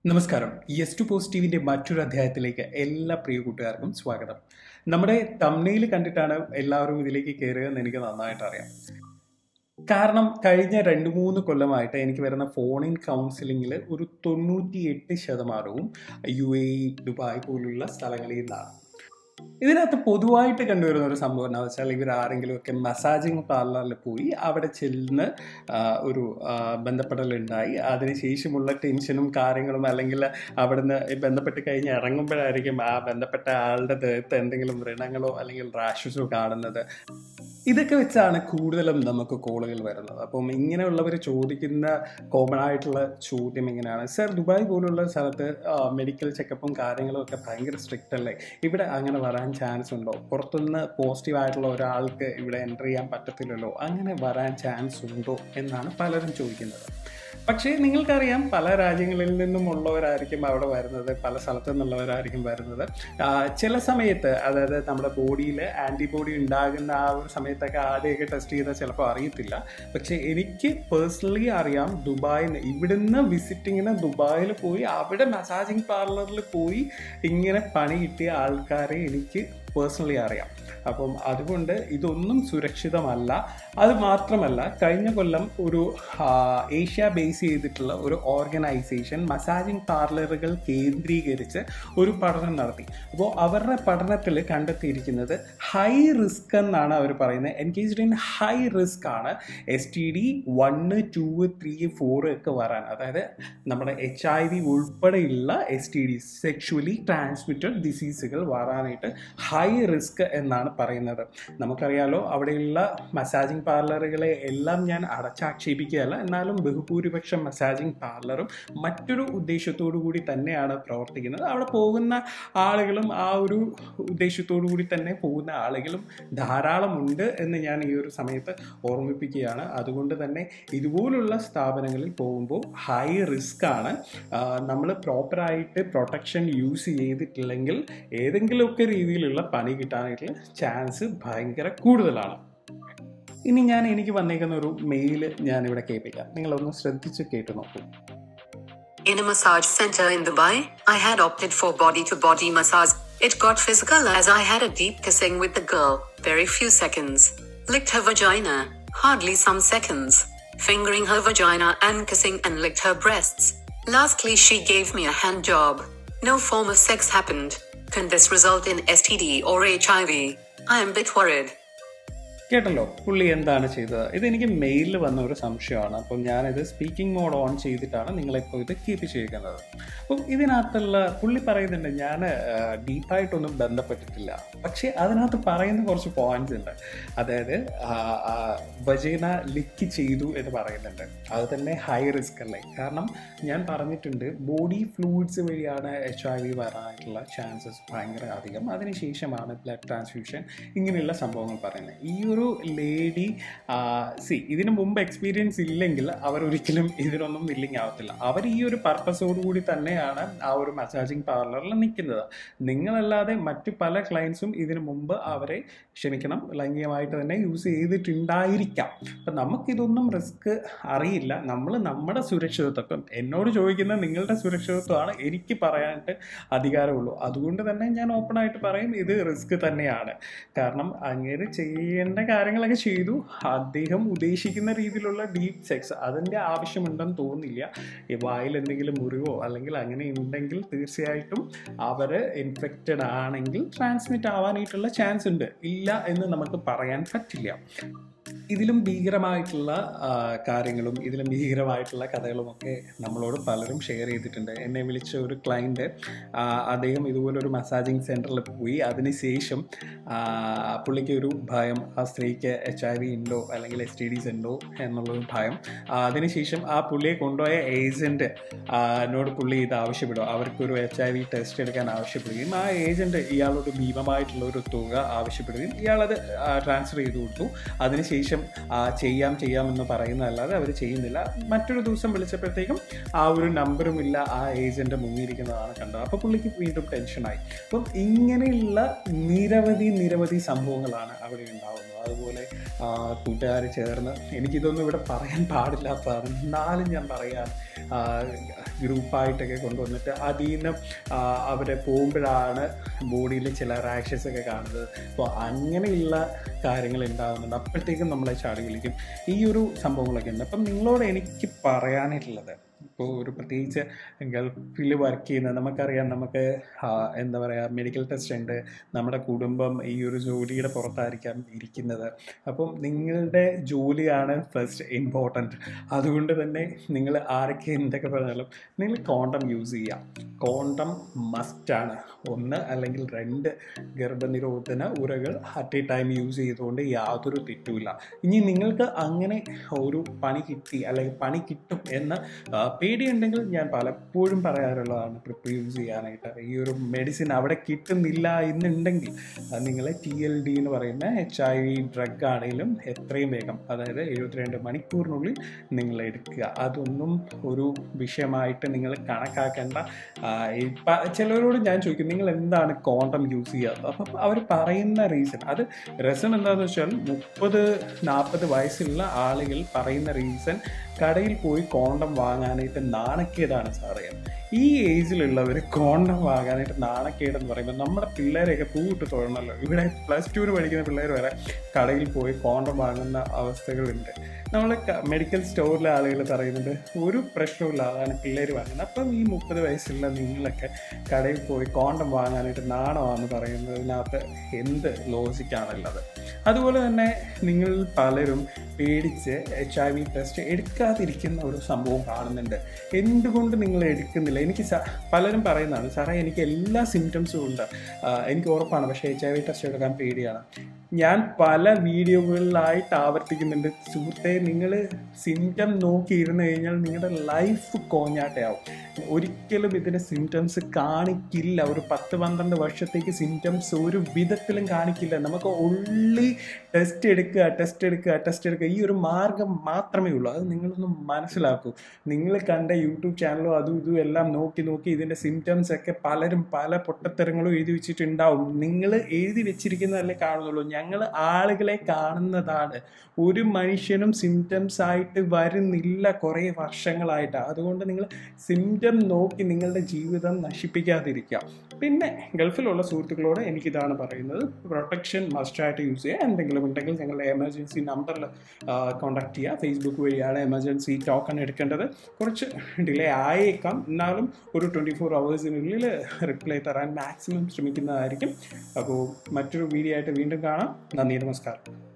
നമസ്കാരം yes to പോസിറ്റീവിൻ്റെ മറ്റൊരു അധ്യായത്തിലേക്ക് എല്ലാ പ്രിയ കൂട്ടുകാർക്കും സ്വാഗതം നമ്മുടെ തമ്നയിൽ കണ്ടിട്ടാണ് എല്ലാവരും ഇതിലേക്ക് കയറുകയെന്ന് എനിക്ക് നന്നായിട്ട് അറിയാം കാരണം കഴിഞ്ഞ രണ്ട് മൂന്ന് കൊല്ലമായിട്ട് എനിക്ക് വരുന്ന ഫോണിൻ കൗൺസിലിങ്ങിൽ ഒരു തൊണ്ണൂറ്റി എട്ട് ശതമാനവും യു എ ഇ ദുബായ് പോലുള്ള സ്ഥലങ്ങളിൽ നിന്നാണ് ഇതിനകത്ത് പൊതുവായിട്ട് കണ്ടുവരുന്ന ഒരു സംഭവം എന്താ വെച്ചാൽ ഇവർ ആരെങ്കിലും ഒക്കെ മസാജിങ് പാർലറിൽ പോയി അവിടെ ചെല്ലുന്ന ആ, ഒരു ആ, ബന്ധപ്പെടലുണ്ടായി അതിനുശേഷമുള്ള ടെൻഷനും കാര്യങ്ങളും അല്ലെങ്കിൽ അവിടുന്ന് ബന്ധപ്പെട്ട് കഴിഞ്ഞ് ഇറങ്ങുമ്പോഴായിരിക്കും ആ ബന്ധപ്പെട്ട ആളുടെ ദേഹത്ത് എന്തെങ്കിലും വ്രണങ്ങളോ അല്ലെങ്കിൽ റാഷസോ കാണുന്നത് ഇതൊക്കെ വെച്ചാണ് കൂടുതലും നമുക്ക് കോളുകൾ വരുന്നത് അപ്പം ഇങ്ങനെയുള്ളവർ ചോദിക്കുന്ന കോമൺ ആയിട്ടുള്ള ചോദ്യം എങ്ങനെയാണ് സർ ദുബായ് പോലുള്ള സ്ഥലത്ത് മെഡിക്കൽ ചെക്കപ്പും കാര്യങ്ങളും ഒക്കെ ഭയങ്കര സ്ട്രിക്റ്റ് അല്ലേ ഇവിടെ അങ്ങനെ വരാൻ ചാൻസ് ഉണ്ടോ പുറത്തുനിന്ന് പോസിറ്റീവ് ആയിട്ടുള്ള ഒരാൾക്ക് ഇവിടെ എൻ്റർ ചെയ്യാൻ പറ്റത്തില്ലല്ലോ അങ്ങനെ വരാൻ ചാൻസ് ഉണ്ടോ എന്നാണ് പലരും ചോദിക്കുന്നത് പക്ഷേ നിങ്ങൾക്കറിയാം പല രാജ്യങ്ങളിൽ നിന്നുമുള്ളവരായിരിക്കും അവിടെ വരുന്നത് പല സ്ഥലത്തു നിന്നുള്ളവരായിരിക്കും വരുന്നത് ആ, ചില സമയത്ത് അതായത് നമ്മുടെ ബോഡിയിൽ ആൻറ്റിബോഡി ഉണ്ടാകുന്ന ആ ഒരു സമയത്തൊക്കെ ആദ്യമൊക്കെ ടെസ്റ്റ് ചെയ്താൽ ചിലപ്പോൾ അറിയത്തില്ല പക്ഷേ എനിക്ക് പേഴ്സണലി അറിയാം ദുബായിൽ ഇവിടുന്ന് വിസിറ്റിങ്ങിന് ദുബായിൽ പോയി അവിടെ മസാജിങ് പാർലറിൽ പോയി ഇങ്ങനെ പണി കിട്ടിയ ആൾക്കാരെ എനിക്ക് പേഴ്സണലി അറിയാം അപ്പം അതുകൊണ്ട് ഇതൊന്നും സുരക്ഷിതമല്ല അത് മാത്രമല്ല കഴിഞ്ഞ കൊല്ലം ഒരു ആ, ഏഷ്യ ബേസ് ചെയ്തിട്ടുള്ള ഒരു ഓർഗനൈസേഷൻ മസാജിങ് പാർലറുകൾ കേന്ദ്രീകരിച്ച് ഒരു പഠനം നടത്തി അപ്പോൾ അവരുടെ പഠനത്തിൽ കണ്ടെത്തിയിരിക്കുന്നത് ഹൈ റിസ്ക് എന്നാണ് അവർ പറയുന്നത് എൻഗേജ്ഡ് ഇൻ ഹൈ റിസ്ക് ആണ് S T D one two three four ഒക്കെ വരാൻ അതായത് നമ്മുടെ എച്ച് ഐ വി ഉൾപ്പെടെയുള്ള S T D sexually transmitted ഡിസീസുകൾ വരാനായിട്ട് ഹൈ റിസ്ക് എന്നാണ് പറയുന്നത് നമുക്കറിയാലോ അവിടെയുള്ള മസാജിങ് പാർലറുകളെ എല്ലാം ഞാൻ അടച്ചാക്ഷേപിക്കുകയല്ല എന്നാലും ബഹുഭൂരിപക്ഷം മസാജിങ് പാർലറും മറ്റൊരു ഉദ്ദേശത്തോടു കൂടി തന്നെയാണ് പ്രവർത്തിക്കുന്നത് അവിടെ പോകുന്ന ആളുകളും ആ ഒരു ഉദ്ദേശത്തോടു കൂടി തന്നെ പോകുന്ന ആളുകളും ധാരാളമുണ്ട് എന്ന് ഞാൻ ഈ ഒരു സമയത്ത് ഓർമ്മിപ്പിക്കുകയാണ് അതുകൊണ്ട് തന്നെ ഇതുപോലുള്ള സ്ഥാപനങ്ങളിൽ പോകുമ്പോൾ ഹൈ റിസ്ക് ആണ് നമ്മൾ പ്രോപ്പറായിട്ട് പ്രൊട്ടക്ഷൻ യൂസ് ചെയ്തിട്ടില്ലെങ്കിൽ ഏതെങ്കിലുമൊക്കെ രീതിയിലുള്ള പണി കിട്ടാനായിട്ടുള്ള ചാൻസ് ഭയങ്കര കൂടുതലാണ് ഇനി ഞാൻ എനിക്ക് വന്നേക്കുന്ന ഒരു മെയിൽ ഞാൻ ഇവിടെ കേൾപ്പിക്കാം നിങ്ങളൊന്ന് ശ്രദ്ധിച്ച് കേട്ട് നോക്കൂ In a massage center in Dubai, I had opted for body to body massage. It got physical as I had a deep kissing with the girl, very few seconds. Licked her vagina, hardly some seconds. Fingering her vagina and kissing and licked her breasts. Lastly, she gave me a hand job. No form of sex happened. Can this result in STD or HIV? I am bit worried. കേട്ടല്ലോ പുള്ളി എന്താണ് ചെയ്തത് ഇതെനിക്ക് മെയിലിൽ വന്ന ഒരു സംശയമാണ് അപ്പം ഞാനിത് സ്പീക്കിംഗ് മോഡ് ഓൺ ചെയ്തിട്ടാണ് നിങ്ങളിപ്പോൾ ഇത് കീപ്പ് ചെയ്യുന്നത് അപ്പം ഇതിനകത്തുള്ള പുള്ളി പറയുന്നുണ്ട് ഞാൻ ഡീപ്പായിട്ടൊന്നും ബന്ധപ്പെട്ടിട്ടില്ല പക്ഷേ അതിനകത്ത് പറയുന്ന കുറച്ച് പോയിന്റ്സ് ഉണ്ട് അതായത് വജീന ലിക്ക് ചെയ്തു എന്ന് പറയുന്നുണ്ട് അത് തന്നെ ഹൈ റിസ്ക് അല്ലേ കാരണം ഞാൻ പറഞ്ഞിട്ടുണ്ട് ബോഡി ഫ്ലൂയിഡ്സ് വഴിയാണ് എച്ച് ഐ വി വരാനായിട്ടുള്ള ചാൻസസ് ഭയങ്കര അധികം അതിനുശേഷമാണ് ബ്ലഡ് ട്രാൻസ്ഫ്യൂഷൻ ഇങ്ങനെയുള്ള സംഭവങ്ങൾ പറയുന്നത് ഈ ഒരു ലേഡി സി ഇതിനു മുമ്പ് എക്സ്പീരിയൻസ് ഇല്ലെങ്കിൽ അവർ ഒരിക്കലും ഇതിനൊന്നും വില്ലിങ് ആവത്തില്ല അവർ ഈ ഒരു പർപ്പസോടുകൂടി തന്നെയാണ് ആ ഒരു മസാജിങ് പാർലറിൽ നിൽക്കുന്നത് നിങ്ങളല്ലാതെ മറ്റു പല ക്ലയൻസും ഇതിനു മുമ്പ് അവരെ ക്ഷമിക്കണം ലൈംഗികമായിട്ട് തന്നെ യൂസ് ചെയ്തിട്ടുണ്ടായിരിക്കാം അപ്പം നമുക്കിതൊന്നും റിസ്ക് അറിയില്ല നമ്മൾ നമ്മുടെ സുരക്ഷിതത്വം എന്നോട് ചോദിക്കുന്ന നിങ്ങളുടെ സുരക്ഷിതത്വമാണ് എനിക്ക് പറയാനായിട്ട് അധികാരമുള്ളൂ അതുകൊണ്ട് തന്നെ ഞാൻ ഓപ്പണായിട്ട് പറയും ഇത് റിസ്ക് തന്നെയാണ് കാരണം അങ്ങനെ ചെയ്യേണ്ട കാര്യങ്ങളൊക്കെ ചെയ്തു അദ്ദേഹം ഉദ്ദേശിക്കുന്ന രീതിയിലുള്ള ഡീപ്പ് സെക്സ് അതിൻ്റെ ആവശ്യമുണ്ടെന്ന് തോന്നുന്നില്ല ഈ വായിൽ എന്തെങ്കിലും മുറിവോ അല്ലെങ്കിൽ അങ്ങനെ ഉണ്ടെങ്കിൽ തീർച്ചയായിട്ടും അവർ ഇൻഫെക്റ്റഡ് ആണെങ്കിൽ ട്രാൻസ്മിറ്റ് ആവാനായിട്ടുള്ള ചാൻസ് ഉണ്ട് ഇല്ല എന്ന് നമുക്ക് പറയാൻ പറ്റില്ല ഇതിലും ഭീകരമായിട്ടുള്ള ആ, കാര്യങ്ങളും ഇതിലും ഭീകരമായിട്ടുള്ള കഥകളുമൊക്കെ നമ്മളോട് പലരും ഷെയർ ചെയ്തിട്ടുണ്ട് എന്നെ വിളിച്ച ഒരു ക്ലയൻറ്റ് അദ്ദേഹം ഇതുപോലൊരു മസാജിങ് സെൻറ്ററിൽ പോയി അതിനുശേഷം ആ, പുള്ളിക്ക് ഒരു ഭയം ആ സ്ത്രീക്ക് എച്ച് ഐ വി ഉണ്ടോ അല്ലെങ്കിൽ എസ് ടി ഡിസ് ഉണ്ടോ എന്നുള്ളൊരു ഭയം ആ, അതിനുശേഷം ആ പുള്ളിയെ കൊണ്ടുപോയ ഏജൻറ്റ് എന്നോട് പുള്ളി ഇത് ആവശ്യപ്പെടും അവർക്കൊരു എച്ച് ഐ വി ടെസ്റ്റ് എടുക്കാൻ ആവശ്യപ്പെടുകയും ആ ഏജൻറ്റ് ഇയാളോട് ഭീമമായിട്ടുള്ള ഒരു തുക ആവശ്യപ്പെടുകയും ഇയാളത് ട്രാൻസ്ഫർ ചെയ്ത് കൊടുത്തു അതിനുശേഷം ആ, ചെയ്യാം ചെയ്യാം എന്ന് പറയുന്നതല്ലാതെ അവർ ചെയ്യുന്നില്ല മറ്റൊരു ദിവസം വിളിച്ചപ്പോഴത്തേക്കും ആ ഒരു നമ്പറും ഇല്ല ആ ഏജൻറ്റ് മുങ്ങിയിരിക്കുന്നതാണ് കണ്ടത് അപ്പോൾ പുള്ളിക്ക് വീണ്ടും ടെൻഷനായി അപ്പം ഇങ്ങനെയുള്ള നിരവധി നിരവധി സംഭവങ്ങളാണ് അവിടെ ഉണ്ടാകുന്നത് അതുപോലെ കൂട്ടുകാർ ചേർന്ന് എനിക്കിതൊന്നും ഇവിടെ പറയാൻ പാടില്ലാത്തതാണ് എന്നാലും ഞാൻ പറയാം ഗ്രൂപ്പായിട്ടൊക്കെ കൊണ്ടുവന്നിട്ട് അതിൽ നിന്ന് അവരെ പോകുമ്പോഴാണ് ബോഡിയിൽ ചില റാഷസ് ഒക്കെ കാണുന്നത് അപ്പോൾ അങ്ങനെയുള്ള കാര്യങ്ങൾ ഉണ്ടാകുന്നുണ്ട് അപ്പോഴത്തേക്കും നമ്മളെ ചാടി വിളിക്കും ഈ ഒരു സംഭവങ്ങളൊക്കെ ഉണ്ട് അപ്പം നിങ്ങളോട് എനിക്ക് പറയാനായിട്ടുള്ളത് ഇപ്പോൾ ഒരു പ്രത്യേകിച്ച് ഗൾഫിൽ വർക്ക് ചെയ്യുന്ന നമുക്കറിയാം നമുക്ക് ആ, എന്താ പറയുക മെഡിക്കൽ ടെസ്റ്റ് ഉണ്ട് നമ്മുടെ കുടുംബം ഈ ഒരു ജോലിയുടെ പുറത്തായിരിക്കാം ഇരിക്കുന്നത് അപ്പം നിങ്ങളുടെ ജോലിയാണ് ഫസ്റ്റ് ഇമ്പോർട്ടൻറ്റ് അതുകൊണ്ട് തന്നെ നിങ്ങൾ ആരൊക്കെ എന്തൊക്കെ പറഞ്ഞാലും നിങ്ങൾ കോണ്ടം യൂസ് ചെയ്യാം കോണ്ടം മസ്റ്റാണ് ഒന്ന് അല്ലെങ്കിൽ രണ്ട് ഗർഭനിരോധന ഉരകൾ അറ്റ് എ ടൈം യൂസ് ചെയ്തുകൊണ്ട് യാതൊരു തെറ്റുമില്ല ഇനി നിങ്ങൾക്ക് അങ്ങനെ ഒരു പണി കിട്ടി അല്ലെങ്കിൽ പണി കിട്ടും എന്ന് ആ, പേടിയുണ്ടെങ്കിൽ ഞാൻ പലപ്പോഴും പറയാറുള്ളതാണ് പ്രിപ്പ് യൂസ് ചെയ്യാനായിട്ട് ഈ ഒരു മെഡിസിൻ അവിടെ കിട്ടുന്നില്ല എന്നുണ്ടെങ്കിൽ നിങ്ങൾ ടി എൽ ഡി എന്ന് പറയുന്ന എച്ച് ഐ വി ഡ്രഗ് ആണെങ്കിലും എത്രയും വേഗം അതായത് എഴുപത്തിരണ്ട് മണിക്കൂറിനുള്ളിൽ നിങ്ങൾ എടുക്കുക അതൊന്നും ഒരു വിഷയമായിട്ട് നിങ്ങൾ കണക്കാക്കേണ്ട ആ, ഇപ്പ- ചിലരോട് ഞാൻ ചോദിക്കും നിങ്ങൾ എന്താണ് കോണ്ടം യൂസ് ചെയ്യാത്തത് അപ്പം അവർ പറയുന്ന റീസൺ അത് രസം എന്താണെന്ന് വെച്ചാൽ മുപ്പത് നാൽപ്പത് വയസ്സുള്ള ആളുകൾ പറയുന്ന റീസൺ കടയിൽ പോയി കോണ്ടം വാങ്ങാനായിട്ട് നാണക്കേടാണ് സാറേ ഈ ഏജിലുള്ളവർ കോണ്ടം വാങ്ങാനായിട്ട് നാണക്കേടെന്ന് പറയുമ്പോൾ നമ്മുടെ പിള്ളേരെയൊക്കെ പൂവിട്ട് തൊഴണമല്ലോ ഇവിടെ പ്ലസ് ടുവിന് പഠിക്കുന്ന പിള്ളേർ വരെ കടയിൽ പോയി കോണ്ടം വാങ്ങുന്ന അവസ്ഥകളുണ്ട് നമ്മൾ മെഡിക്കൽ സ്റ്റോറിലെ ആളുകൾ പറയുന്നുണ്ട് ഒരു പ്രശ്നമില്ല അതാണ് പിള്ളേർ വാങ്ങുന്നത് അപ്പം ഈ മുപ്പത് വയസ്സുള്ള നിങ്ങളൊക്കെ കടയിൽ പോയി കോണ്ടം വാങ്ങാനായിട്ട് നാണമാണെന്ന് പറയുന്നതിനകത്ത് എന്ത് ലോജിക്കാണുള്ളത് അതുപോലെ തന്നെ നിങ്ങൾ പലരും പേടിച്ച് എച്ച് ഐ വി ടെസ്റ്റ് എടുക്കാതിരിക്കുന്ന ഒരു സംഭവം കാണുന്നുണ്ട് എന്തുകൊണ്ട് നിങ്ങൾ എടുക്കുന്നില്ല എനിക്ക് സ- പലരും പറയുന്നതാണ് സാറേ എനിക്ക് എല്ലാ സിംറ്റംസും ഉണ്ട് ആ, എനിക്ക് ഉറപ്പാണ് പക്ഷേ എച്ച് ഐ വി ടെസ്റ്റ് എടുക്കാൻ പേടിയാണ് ഞാൻ പല വീഡിയോകളിലായിട്ട് ആവർത്തിക്കുന്നുണ്ട് സുഹൃത്തെ നിങ്ങൾ സിംറ്റം നോക്കി ഇരുന്ന് കഴിഞ്ഞാൽ നിങ്ങളുടെ ലൈഫ് കോഞ്ഞാട്ടയാവും ഒരിക്കലും ഇതിൻ്റെ സിംറ്റംസ് കാണിക്കില്ല ഒരു പത്ത് പന്ത്രണ്ട് വർഷത്തേക്ക് സിംറ്റംസ് ഒരു വിധത്തിലും കാണിക്കില്ല നമുക്ക് ഉള്ളി ടെസ്റ്റ് എടുക്കുക ടെസ്റ്റ് എടുക്കുക ടെസ്റ്റ് എടുക്കുക ഈ ഒരു മാർഗം മാത്രമേ ഉള്ളൂ അത് നിങ്ങളൊന്ന് മനസ്സിലാക്കൂ നിങ്ങൾ കണ്ട യൂട്യൂബ് ചാനലോ അതും ഇതും എല്ലാം നോക്കി നോക്കി ഇതിൻ്റെ സിംറ്റംസ് ഒക്കെ പലരും പല പൊട്ടത്തരങ്ങളും എഴുതി വെച്ചിട്ടുണ്ടാവും നിങ്ങൾ എഴുതി വെച്ചിരിക്കുന്നതല്ലേ കാണുന്നുള്ളൂ ഞങ്ങൾ ആളുകളെ കാണുന്നതാണ് ഒരു മനുഷ്യനും സിംറ്റംസ് ആയിട്ട് വരുന്നില്ല കുറേ വർഷങ്ങളായിട്ട് അതുകൊണ്ട് നിങ്ങൾ സിംറ്റം നോക്കി നിങ്ങളുടെ ജീവിതം നശിപ്പിക്കാതിരിക്കുക പിന്നെ ഗൾഫിലുള്ള സുഹൃത്തുക്കളോട് എനിക്കിതാണ് പറയുന്നത് പ്രൊട്ടക്ഷൻ മസ്റ്റായിട്ട് യൂസ് ചെയ്യുക എന്തെങ്കിലും ഉണ്ടെങ്കിൽ ഞങ്ങളുടെ എമർജൻസി നമ്പറിൽ കോൺടാക്ട് ചെയ്യുക ഫേസ്ബുക്ക് വഴിയാണ് എമർജൻസി ടോക്കൺ എടുക്കേണ്ടത് കുറച്ച് ഡിലേ ആയേക്കാം എന്നാലും ഒരു ട്വൻറ്റി ഫോർ അവേഴ്സിനുള്ളിൽ റിപ്ലൈ തരാൻ മാക്സിമം ശ്രമിക്കുന്നതായിരിക്കും അപ്പോൾ മറ്റൊരു വീഡിയോ ആയിട്ട് വീണ്ടും കാണാം നന്ദി നമസ്കാരം